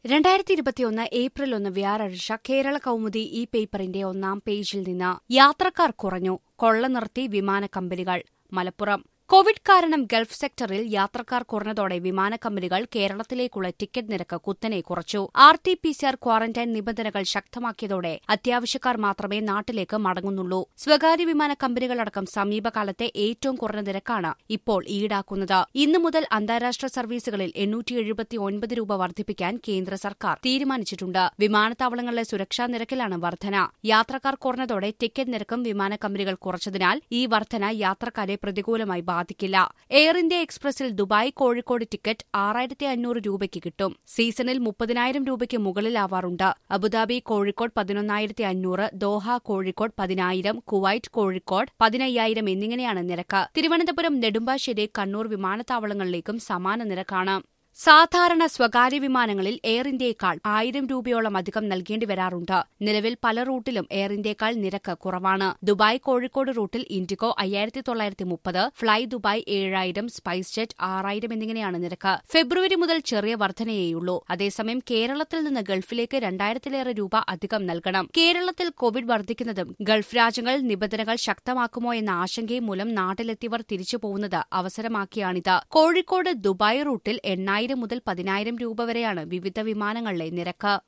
രണ്ടായിരത്തി ഇരുപത്തിയൊന്ന് ഏപ്രിൽ ഒന്ന് വ്യാഴാഴ്ച കേരള കൗമുദി ഈ പേപ്പറിന്റെ ഒന്നാം പേജിൽ നിന്ന് യാത്രക്കാർ കുറഞ്ഞു കൊള്ള നിർത്തി വിമാന കമ്പനികൾ മലപ്പുറം കോവിഡ് കാരണം ഗൾഫ് സെക്ടറിൽ യാത്രക്കാർ കുറഞ്ഞതോടെ വിമാന കമ്പനികൾ കേരളത്തിലേക്കുള്ള ടിക്കറ്റ് നിരക്ക് കുത്തനെ കുറച്ചു R T P C R quarantine നിബന്ധനകൾ ശക്തമാക്കിയതോടെ അത്യാവശ്യക്കാർ മാത്രമേ നാട്ടിലേക്ക് മടങ്ങുന്നുള്ളൂ സ്വകാര്യ വിമാന കമ്പനികളടക്കം സമീപകാലത്തെ ഏറ്റവും കുറഞ്ഞ നിരക്കാണ് ഇപ്പോൾ ഈടാക്കുന്നത് ഇന്നു മുതൽ അന്താരാഷ്ട്ര സർവീസുകളിൽ എണ്ണൂറ്റി എഴുപത്തി ഒൻപത് രൂപ വർദ്ധിപ്പിക്കാൻ കേന്ദ്ര സർക്കാർ തീരുമാനിച്ചിട്ടുണ്ട് വിമാനത്താവളങ്ങളിലെ സുരക്ഷാ നിരക്കിലാണ് വർധന യാത്രക്കാർ കുറഞ്ഞതോടെ ടിക്കറ്റ് നിരക്കും വിമാന കമ്പനികൾ കുറച്ചതിനാൽ ഈ വർധന യാത്രക്കാരെ പ്രതികൂലമായി ബാധിക്കില്ല എയർ ഇന്ത്യ എക്സ്പ്രസിൽ ദുബായ് കോഴിക്കോട് ടിക്കറ്റ് ആറായിരത്തി അഞ്ഞൂറ് രൂപയ്ക്ക് കിട്ടും സീസണിൽ മുപ്പതിനായിരം രൂപയ്ക്ക് മുകളിലാവാറുണ്ട് അബുദാബി കോഴിക്കോട് പതിനൊന്നായിരത്തി അഞ്ഞൂറ് ദോഹ കോഴിക്കോട് പതിനായിരം കുവൈറ്റ് കോഴിക്കോട് പതിനയ്യായിരം എന്നിങ്ങനെയാണ് നിരക്ക് തിരുവനന്തപുരം നെടുമ്പാശ്ശേരി കണ്ണൂർ വിമാനത്താവളങ്ങളിലേക്കും സമാന നിരക്കാണ് സാധാരണ സ്വകാര്യ വിമാനങ്ങളിൽ എയർ ഇന്ത്യയേക്കാൾ ആയിരം രൂപയോളം അധികം നൽകേണ്ടി വരാറുണ്ട് നിലവിൽ പല റൂട്ടിലും എയർ ഇന്ത്യയേക്കാൾ നിരക്ക് കുറവാണ് ദുബായ് കോഴിക്കോട് റൂട്ടിൽ ഇൻഡിഗോ അയ്യായിരത്തി തൊള്ളായിരത്തി മുപ്പത് ഫ്ളൈ ദുബായ് ഏഴായിരം സ്പൈസ് ജെറ്റ് ആറായിരം എന്നിങ്ങനെയാണ് നിരക്ക് ഫെബ്രുവരി മുതൽ ചെറിയ വർധനയേയുള്ളൂ അതേസമയം കേരളത്തിൽ നിന്ന് ഗൾഫിലേക്ക് രണ്ടായിരത്തിലേറെ രൂപ അധികം നൽകണം കേരളത്തിൽ കോവിഡ് വർദ്ധിക്കുന്നതും ഗൾഫ് രാജ്യങ്ങൾ നിബന്ധനകൾ ശക്തമാക്കുമോ എന്ന ആശങ്കയും മൂലം നാട്ടിലെത്തിയവർ തിരിച്ചു പോകുന്നത് അവസരമാക്കിയാണിത് കോഴിക്കോട് ദുബായ് റൂട്ടിൽ എണ്ണായിരം മുതൽ പതിനായിരം രൂപ വരെയാണ് വിവിധ വിമാനങ്ങളിലെ നിരക്ക്